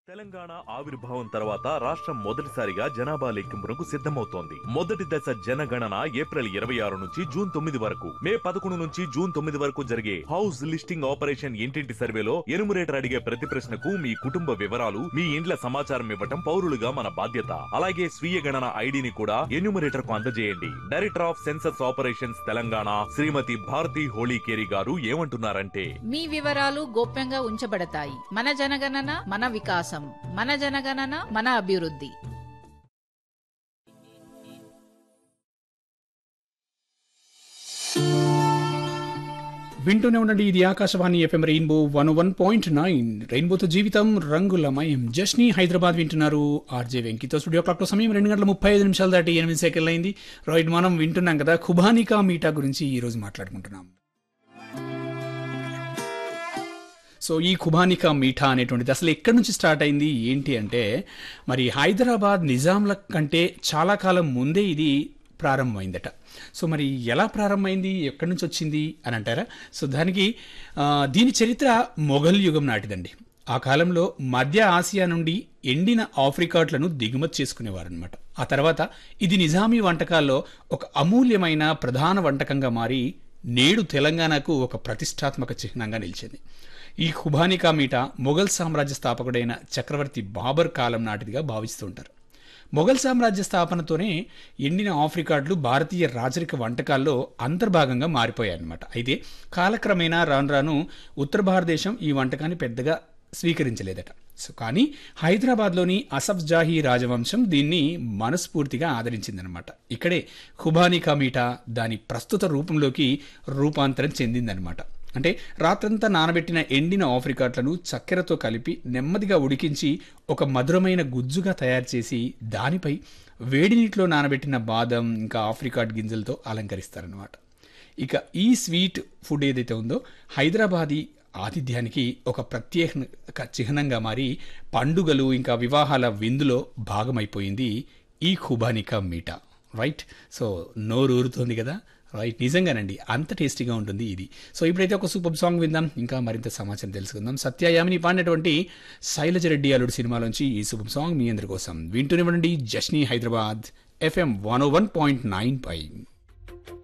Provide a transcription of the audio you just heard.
తెలంగాణ ఆవిర్భావం తర్వాత రాష్ట్రం మొదటిసారిగా జనాభా లెక్కింపునకు సిద్ధమవుతోంది మొదటి దశ జనగణన ఏప్రిల్ ఇరవై ఆరు నుంచి జూన్ తొమ్మిది వరకు మే పదకొండు నుంచి జూన్ తొమ్మిది వరకు జరిగే హౌస్ లిస్టింగ్ ఆపరేషన్ ఇంటింటి సర్వేలో ఎనుమరేటర్ అడిగే ప్రతి ప్రశ్నకు మీ కుటుంబ వివరాలు మీ ఇండ్ల సమాచారం ఇవ్వటం పౌరులుగా మన బాధ్యత అలాగే స్వీయ గణన ఐడిని కూడా ఎన్యూమరేటర్ కు అందజేయండి director of census operations Telangana Shrimati Bharati Holikeri గారు ఏమంటున్నారంటే మీ వివరాలు గోప్యంగా ఉంచబడతాయి మన జనగణన మన వికాసం మన జనగణన మన అభివృద్ధి వింటూనే ఉండండి ఇది Akashvani FM rainbow one one point nine రెయిన్బోతో జీవితం రంగులమయం జస్ని హైదరాబాద్ వింటున్నారు ఆర్జే వెంకితో స్టూడియో క్లాక్లో సమయం రెండు గంటల ముప్పై ఐదు నిమిషాలు దాటి ఎనిమిది సెకండ్లు అయింది రైట్ మనం వింటున్నాం కదా ఖుబానికా మీటా గురించి ఈ రోజు మాట్లాడుకుంటున్నాం సో ఈ ఖుబానికా మీఠా అనేటువంటిది అసలు ఎక్కడి నుంచి స్టార్ట్ అయింది ఏంటి అంటే మరి హైదరాబాద్ నిజాంల కంటే చాలా కాలం ముందే ఇది ప్రారంభమైందట సో మరి ఎలా ప్రారంభమైంది ఎక్కడి నుంచి వచ్చింది అని అంటారా సో దానికి ఆ, దీని చరిత్ర మొఘల్ యుగం నాటిదండి ఆ కాలంలో మధ్య ఆసియా నుండి ఎండిన ఆఫ్రికాట్లను దిగుమతి చేసుకునేవారనమాట ఆ తర్వాత ఇది నిజామీ వంటకాల్లో ఒక అమూల్యమైన ప్రధాన వంటకంగా మారి నేడు తెలంగాణకు ఒక ప్రతిష్టాత్మక చిహ్నంగా నిలిచింది ఈ ఖుబానికా మీట మొఘల్ సామ్రాజ్య స్థాపకుడైన చక్రవర్తి బాబర్ కాలం నాటిదిగా భావిస్తుంటారు మొఘల్ సామ్రాజ్య స్థాపనతోనే ఎండిన ఆఫ్రికాడ్లు భారతీయ రాజరిక వంటకాల్లో అంతర్భాగంగా మారిపోయాయన్నమాట అయితే కాలక్రమేణా రాను రాను ఉత్తర భారతదేశం ఈ వంటకాన్ని పెద్దగా స్వీకరించలేదట సో కానీ హైదరాబాద్లోని అసఫ్ జాహీ రాజవంశం దీన్ని మనస్ఫూర్తిగా ఆదరించిందనమాట ఇక్కడే ఖుబానికా మీఠా దాని ప్రస్తుత రూపంలోకి రూపాంతరం చెందిందనమాట అంటే రాత్రంతా నానబెట్టిన ఎండిన ఆఫ్రికాట్లను చక్కెరతో కలిపి నెమ్మదిగా ఉడికించి ఒక మధురమైన గుజ్జుగా తయారు చేసి దానిపై వేడి నీటిలో నానబెట్టిన బాదం ఇంకా ఆఫ్రికాట్ గింజలతో అలంకరిస్తారనమాట ఇక ఈ స్వీట్ ఫుడ్ ఏదైతే ఉందో హైదరాబాదీ ఆతిథ్యానికి ఒక ప్రత్యేక చిహ్నంగా మారి పండుగలు ఇంకా వివాహాల విందులో భాగమైపోయింది ఈ ఖుబానికా మీఠా రైట్ సో నోరు ఊరుతోంది కదా రైట్ నిజంగానండి అంత టేస్టీగా ఉంటుంది ఇది సో ఇప్పుడైతే ఒక సూపర్ సాంగ్ విందాం ఇంకా మరింత సమాచారం తెలుసుకుందాం సత్యయామిని పాడినటువంటి శైలజ రెడ్డి అల్లుడు సినిమాలోంచి ఈ సూపర్ సాంగ్ మీ అందరి కోసం వింటూనివ్వండి జస్నీ Hyderabad FM one one point nine పై